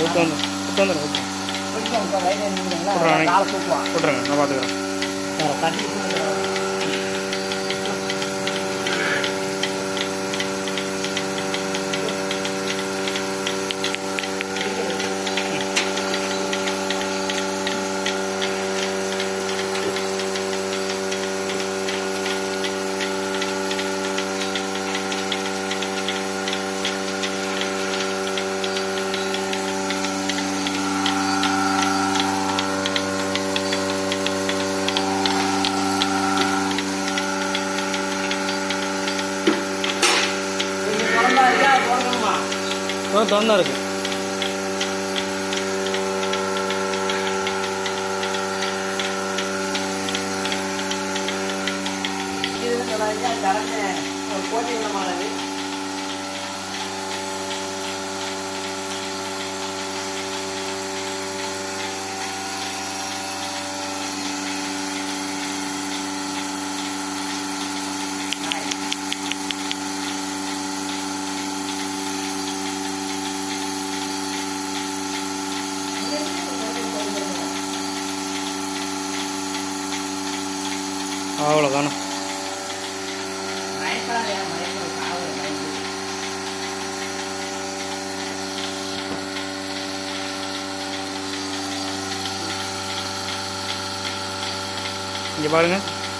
விட்டு வந்து விட்டு வந்துடுங்க விட்டு கொஞ்சம் இப்போ லைட்டாக நின்றுங்களா விட்றானே. காலை தூக்குவான் விட்ருங்க நான் பார்த்துக்குறேன் வேறு தண்ணி திறந்தா இருக்கா திறக்கணுமா ஆ திறந்தா இருக்கு இது சொல்லாங்க கரண்ட் ஒரு போட்டி விதமானது அவ்வளோதானே மயக்காத மயக்கம் சாவு மயக்கம் இங்கே பாருங்க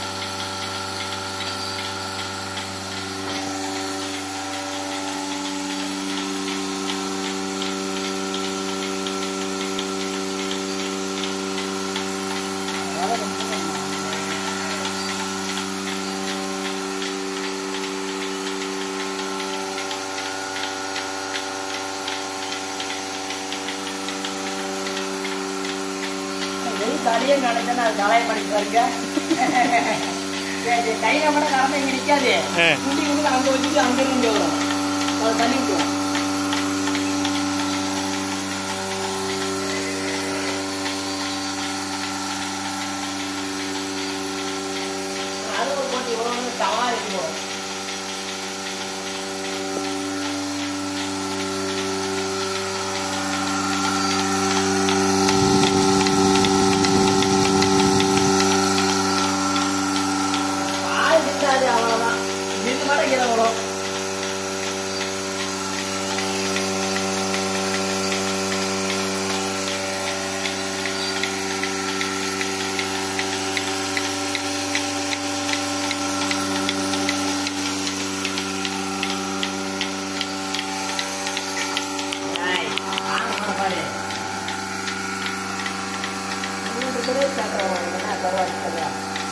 வெறும் தலையே நினைச்சேன்னா அது தலையை பண்ணிட்டு இருக்க கையில மட்டும் கறந்து இங்க நிக்காது ஆ. குண்டி குண்டு அங்க வச்சுட்டு அங்க இருந்து இங்க வரும் அது தண்ணி விட்டுரும் அது ஒரு போட்டி இவ்வளவு தவா இருக்கும் பால் கிட்டாது அவ்வளவுதான் இது மட்டும் கீழே விடும் ஏய், வாங்க மேல பாரு. மூன்று பேரு சக்கரம் என்ன கருவாட்டு சரியா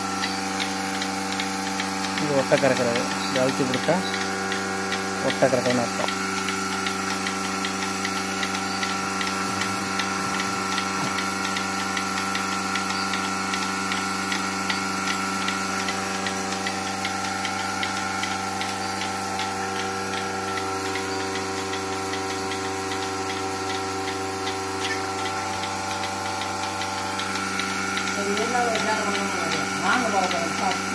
இது ஒட்டை கறக்கிறது இது அழுத்தி பிடிச்சா ஒட்டை கறக்கிறதுன்னு அர்த்தம் இது என்ன ஒரு விசாரம் பண்ணணும் வாங்க போகிறோம் சாப்பிட்டு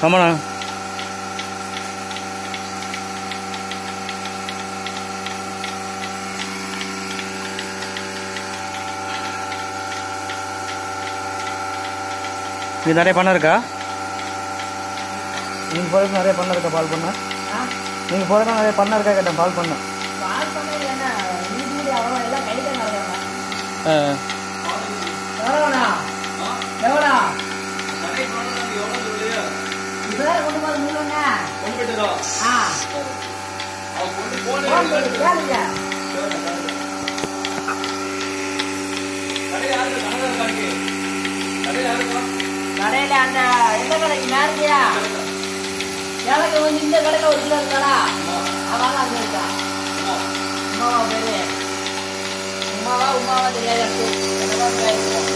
ஆமாண்ணா இங்கே நிறைய பண்ணை இருக்கா நீங்கள் போகிறதுக்கு நிறைய பண்ணை இருக்கா பால் பண்ண ஆ? நீங்கள் போகிறதுக்கு நிறைய பண்ணை இருக்கா கேட்டேன் பால் பண்ண பால் பண்ணையில என்ன வீட்டுக்கு அவ்வளோ எல்லாம் கையில நடக்கிறாங்க எவ்வளோண்ணா எவ்வளோ இப்பதான் கொண்டு போய் முடியலங்க ஆ போன் பண்ணி கேளுங்க கடையில அந்த எந்த கடைக்கு நேரத்தையா எனக்கு வந்து இந்த கடையில ஒரு கிலோ இருக்காடா அவன் அங்க இருக்கா உமாவா பேரு உமாவா உமாவா தெரியாது எனக்கு என்னவா தெரியாது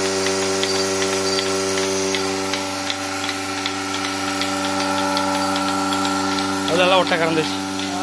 அதெல்லாம் ஒட்டை கறந்துச்சு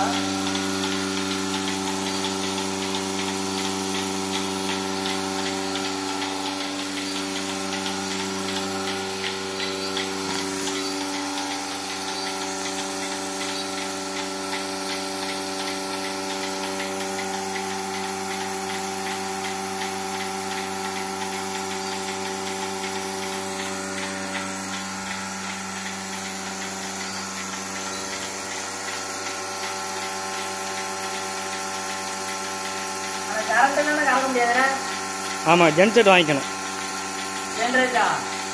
கரண்ட் என்ன கறக்க முடியாதுண்ணே ஆமாம் ஜென்செட் வாங்கிக்கணும் ஜென்ரேட்டா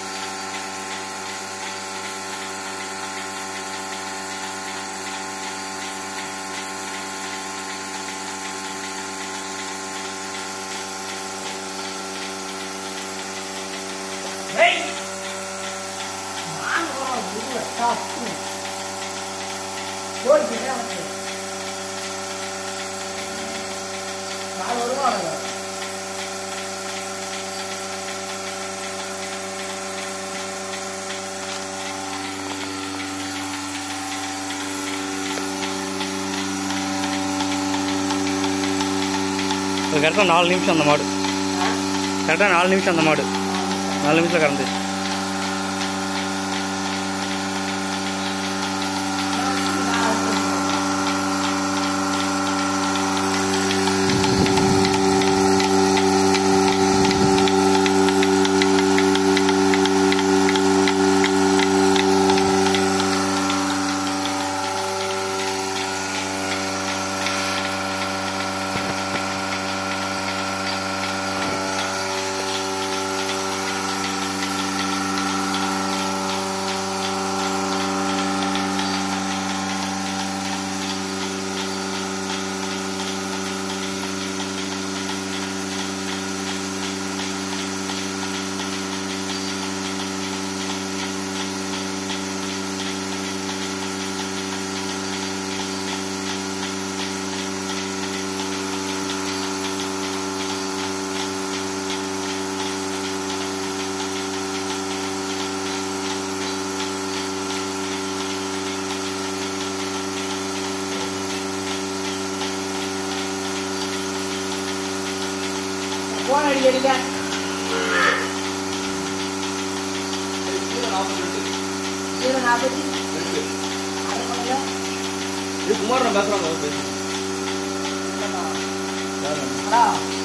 Hey! வாங்க போறோம், உள்ள தப்பு. போயிடுச்சுன்னா வந்து. நாலு வருவாங்க அது கரெக்டாக நாலு நிமிஷம் அந்த மாடு கரெக்டாக நாலு நிமிஷம் அந்த மாடு நாலு நிமிஷத்தில் கறந்துச்சு போன் அடி அடிக்க ஜீரோ நாற்பத்தி அது பண்ணுங்க குமார் நான் பேசுறாங்க இல்லைண்ணா. அடா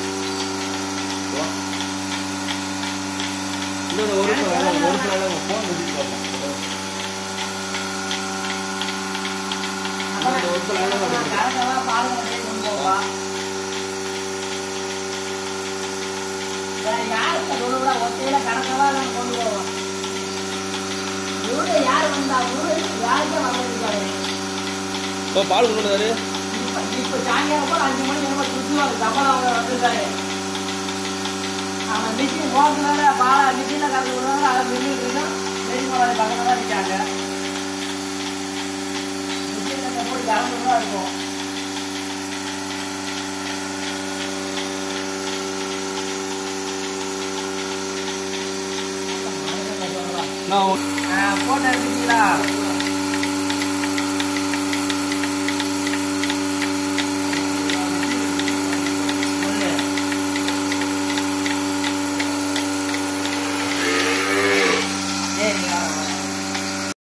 இன்னொரு ஒரு நிமிஷம் ஒரு நிமிஷம் ஃபோன் பண்ணி பார்ப்போம் அதான் ஒரு சில நேரம் நான் கறக்கவா பாருங்க அப்படியே கொண்டு போவா வேற யாருக்கு சொல்லுவா ஒத்தையில கணக்கவா நான் கொண்டு போவோம் இவரு யார் வந்தா இவரு யாருக்கே வந்திருக்காரு ஓ பால் கொண்டு வந்தாரு இப்ப இப்ப சாயங்காலம் போல அஞ்சு மணிக்கு என்னமோ சுற்றுவாங்க சம்பளம் அவங்க வந்திருக்காரு அவன் மிஷின் போகிறது வேற பால மிஷினில் கறந்து விடுவாங்க அதை மின்னிட்டு இருக்கோம் பெரியம்மா பக்கத்தில் தான் இருக்காங்க மிஷினில் போய் கறந்து தான் இருக்கும் நான் போட்டோ எடுத்துட்டீங்களா